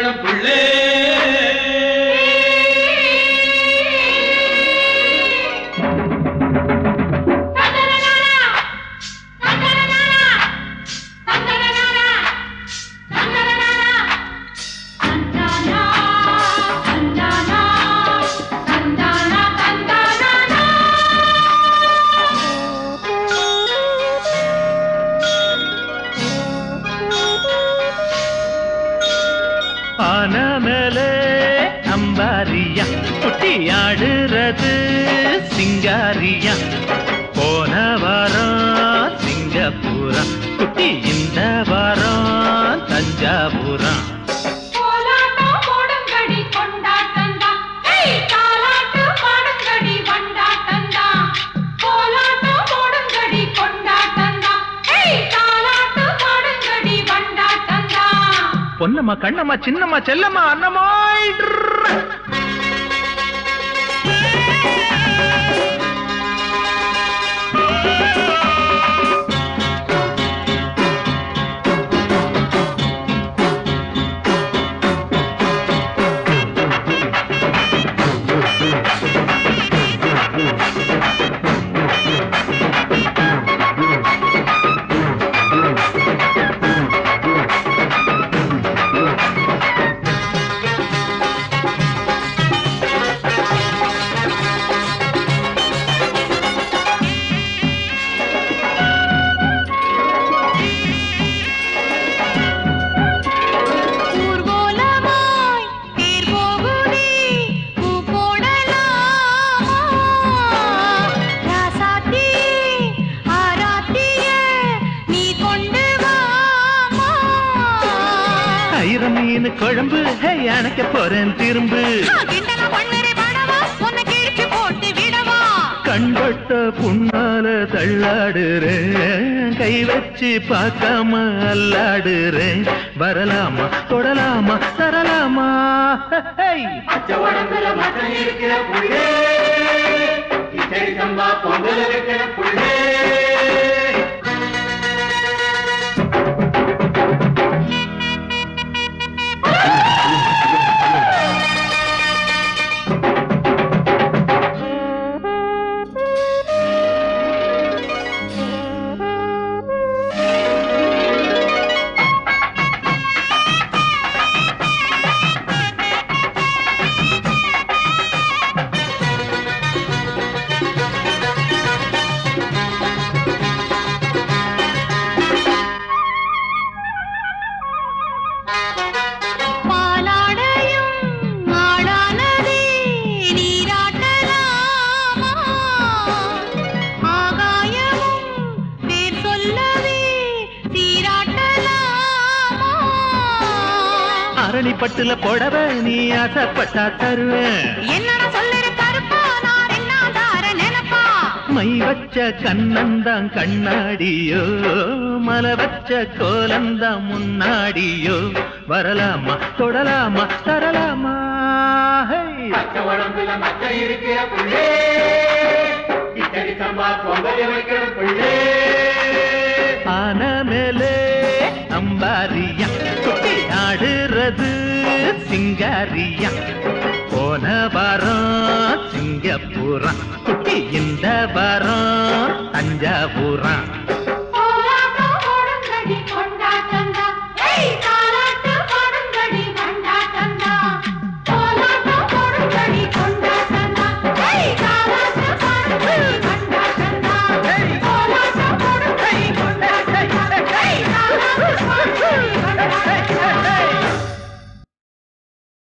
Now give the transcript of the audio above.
புள்ளே ஆனமலே அம்பாரியா குட்டி ஆடுறது சிங்காரியா போன வாரம் சிங்கப்பூரா குட்டி இந்த வாரம் தஞ்சாவூரா பொன்னம்மா கண்ணம்மா சின்னம்மா செல்லம்மா அண்ணமாய் ஊர்வலமாய் தேர் போகுதே, பூ போடலாமா? ராசாத்தியே, ஆராத்தியே, நீ கொண்டு வாமா. ஐரம் மீன் குழம்பு ஹே அணைக்க போறேன் திரும்பு ஆ, கிண்டலா பண்ணுறே படவா, உன்னை கிழிச்சு போட்டு விடவா? கண்பட்ட புண்ணால தள்ளாடுறேன் கை வச்சு பார்க்காம அல்லாடுறேன் வரலாமா தொடலாமா தரலாமா ஹே பச்சை உடம்புல மட்டம் இருக்கிற புள்ளே கிச்சடி சம்பா பொங்கல் வைக்கிற புள்ளே பாலாடையும் ஆடானதே, நீராட்டலாமா? ஆகாயமும் பேர் சொல்லவே சீராட்டலாமா? அரணி பட்டுல புடவ நீ ஆசைப்பட்டா தருவேன் என்னடா சொல்லுற கருப்பா, நான் என்ன தார நினைப்பா? மை வச்ச கண்ணந்தான் கண்ணாடியோ மலை வச்ச கோலந்தான் முன்னாடியோ வரலாமா தொடலாமா தரலாமா ஹே பச்சை உடம்புல மட்டம் இருக்கிற புள்ளே கிச்சடி சம்பா பொங்கல் வைக்கிற புள்ளே ஆன மேலே அம்பாரியா குட்டி ஆடுறது சிங்காரியா போன வாரம் சிங்கப்பூரா குட்டி இந்த வாரம் தஞ்சாவூரா